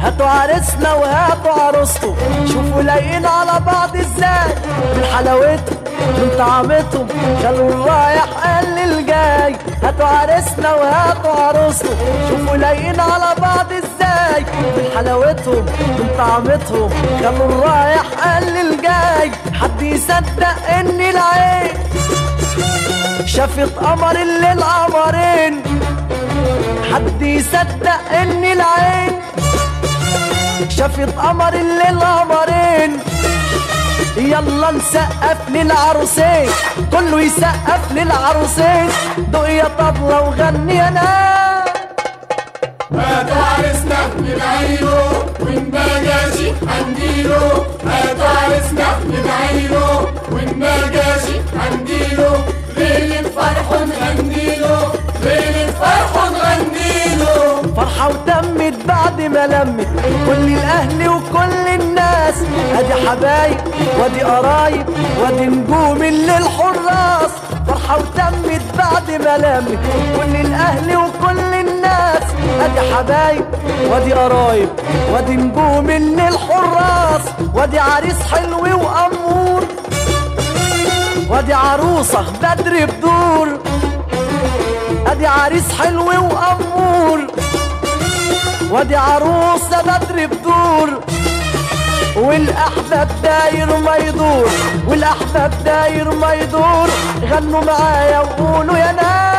هاتوا عريسنا وهاتوا عروسته شوفوا لايقين على بعض ازاي من حلاوتهم من طعمتهم خلوا الرايح قال للجاي هاتوا عريسنا وهاتوا عروسته شوفوا لايقين على بعض ازاي من حلاوتهم من طعمتهم خلوا الرايح قال للجاي حد يصدق ان العين شافت قمر الليل قمرين حد يصدق ان العين شافت قمر الليل قمرين يلا نسقف للعروسين كله يسقف للعروسين دق يا طبلة وغني يا ناس هاتوا عرسنا ندعيله وإن ما جاشي هنديله هاتوا عرسنا ندعيله وإن ما جاشي هنديله ليلة فرح نغنيله ليلة فرح نغنيله فرحة وتمت بعد ما لمت كل الأهل وكل الناس أدي حبايب وادي قرايب وادي نجوم الليل حراس فرحة وتمت بعد ما لمت كل الأهل وكل الناس أدي حبايب وادي قرايب وادي نجوم الليل حراس وادي عريس حلو وأمور وادي عروسة بدر بدور ادي عريس حلو وامور وادي عروسه بدر بدور والاحباب داير ما يدور والاحباب داير ما يدور غنوا معايا وقولوا يا ناس